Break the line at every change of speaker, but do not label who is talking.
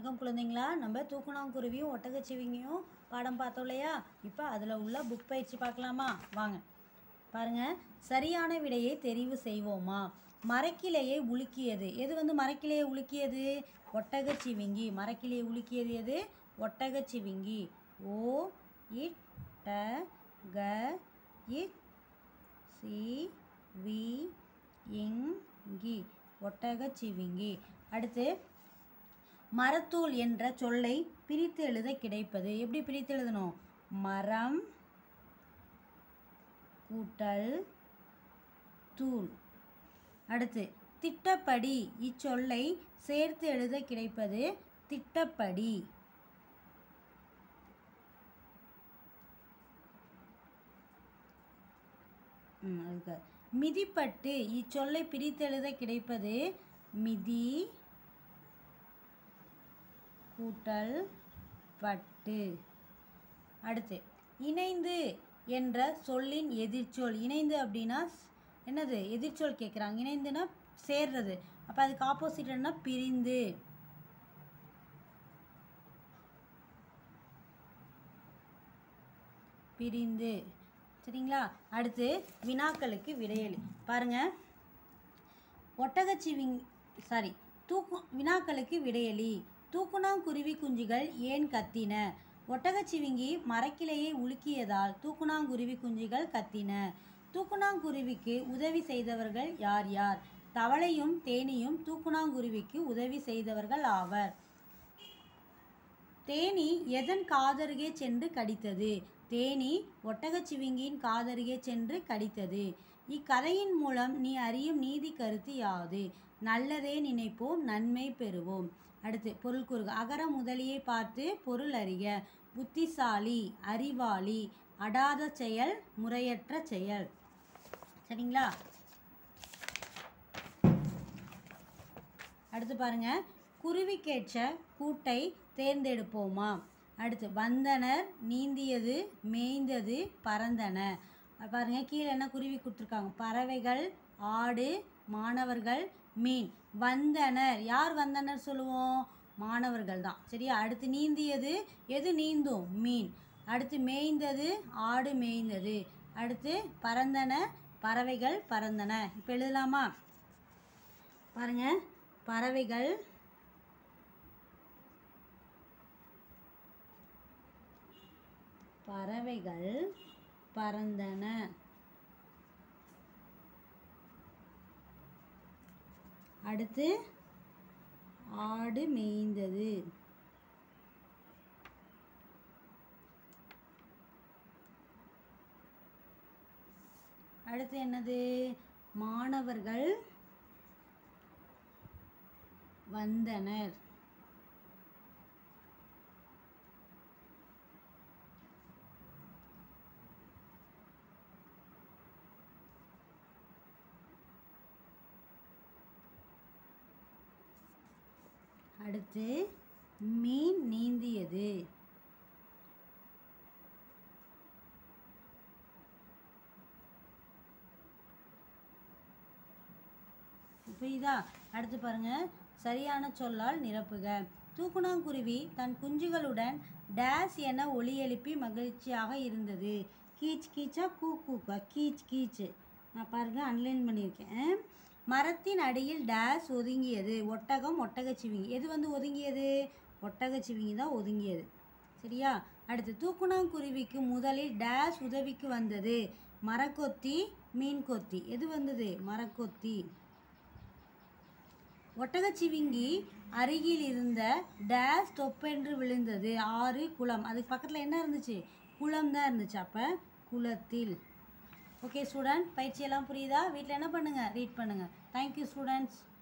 வணக்கம் குழந்தைங்களா நம்ம தூக்குனாங்குருவியும் ஒட்டகச்சிவிங்கியும் பாடம் பார்த்தோம் இல்லையா இப்போ அதில் உள்ள புக் பயிற்சி பார்க்கலாமா வாங்க பாருங்க சரியான விடையை தெரிவு செய்வோமா மரக்கிளையை உலுக்கியது எது வந்து மரக்கிளையை உலுக்கியது ஒட்டகச்சிவிங்கி மரக்கிளையை உலுக்கியது எது ஒட்டகச்சிவிங்கி ஓ இட் ட க இட் சி வி இங்கி ஒட்டகச்சிவிங்கி அடுத்து மரத்தூள் என்ற சொல்லை பிரித்து எழுத கிடைப்பது எப்படி பிரித்து எழுதணும் மரம் கூட்டல் தூள் அடுத்து திட்டப்படி இச்சொல்லை சேர்த்து எழுத கிடைப்பது திட்டப்படி ம், அதுக்கு மிதிப்பட்டு இச்சொல்லை பிரித்தெழுத கிடைப்பது மிதி கூட்டல் பட்டு அடுத்து இணைந்து என்ற சொல்லின் எதிர்ச்சொல் இணைந்து அப்படின்னா ஸ்- என்னது எதிர்ச்சொல் கேட்குறாங்க இணைந்துன்னா சேர்றது அப்போ அதுக்கு ஆப்போசிட் என்ன பிரிந்து பிரிந்து சரிங்களா அடுத்து வினாக்களுக்கு விடையளி பாருங்க ஒட்டகச்சிவிங் சாரி தூக்கு வினாக்களுக்கு விடையளி தூக்குனாங்குருவி குஞ்சுகள் ஏன் கத்தின ஒட்டகச்சிவிங்கி மரக்கிளையை உலுக்கியதால் தூக்குனாங்குருவி குஞ்சுகள் கத்தின தூக்குனாங்குருவிக்கு உதவி செய்தவர்கள் யார் யார் தவளையும் தேனியும் தூக்குனாங்குருவிக்கு உதவி செய்தவர்கள் ஆவர் தேனி எதன் காதருகே சென்று கடித்தது தேனி ஒட்டகச்சிவிங்கியின் காதருகே சென்று கடித்தது இக்கதையின் மூலம் நீ அறியும் நீதி கருத்து யாது நல்லதே நினைப்போம் நன்மை பெறுவோம் அடுத்து பொருள் கூறுக அகர முதலியை பார்த்து பொருள் அறிக புத்திசாலி அறிவாளி அடாத செயல் முறையற்ற செயல் சரிங்களா அடுத்து பாருங்க குருவிக்கேற்ற கூட்டை தேர்ந்தெடுப்போமா அடுத்து வந்தனர் நீந்தியது மேய்ந்தது பறந்தன அது பாருங்க கீழே என்ன குருவி கொடுத்துருக்காங்க பறவைகள் ஆடு மாணவர்கள் மீன் வந்தனர் யார் வந்தனர் சொல்லுவோம் மாணவர்கள் தான் சரியா அடுத்து நீந்தியது எது நீந்தும் மீன் அடுத்து மேய்ந்தது ஆடு மேய்ந்தது அடுத்து பறந்தன பறவைகள் பறந்தன இப்போ எழுதலாமா பாருங்க பறவைகள் பறவைகள் பறந்தன அடுத்து ஆடு மேய்ந்தது அடுத்து என்னது மாணவர்கள் வந்தனர் அடுத்து மீன் நீந்தியது புரியுதா அடுத்து பாருங்க சரியான சொல்லால் நிரப்புக தூக்குனாங்குருவி தன் குஞ்சுகளுடன் டேஸ் என ஒலி எழுப்பி மகிழ்ச்சியாக இருந்தது கீச் கீச்சா கூ கூக்கா கீச் கீச்சு நான் பாருங்க அன்லைன் பண்ணியிருக்கேன் மரத்தின் அடியில் டேஸ் ஒதுங்கியது ஒட்டகம் ஒட்டகச்சிவிங்கி எது வந்து ஒதுங்கியது ஒட்டகச்சிவிங்கி தான் ஒதுங்கியது சரியா அடுத்து தூக்குனாங்குருவிக்கு முதலில் டேஸ் உதவிக்கு வந்தது மரக்கொத்தி மீன் கொத்தி எது வந்தது மரக்கொத்தி ஒட்டகச்சிவிங்கி அருகில் இருந்த டேஸ் தொப்பென்று விழுந்தது ஆறு குளம் அதுக்கு பக்கத்தில் என்ன இருந்துச்சு குளம் தான் இருந்துச்சு அப்போ குளத்தில் ஓகே ஸ்டூடெண்ட் பயிற்சியெல்லாம் புரியுதா வீட்டில் என்ன பண்ணுங்கள் ரீட் பண்ணுங்கள் தேங்க்யூ ஸ்டூடெண்ட்ஸ்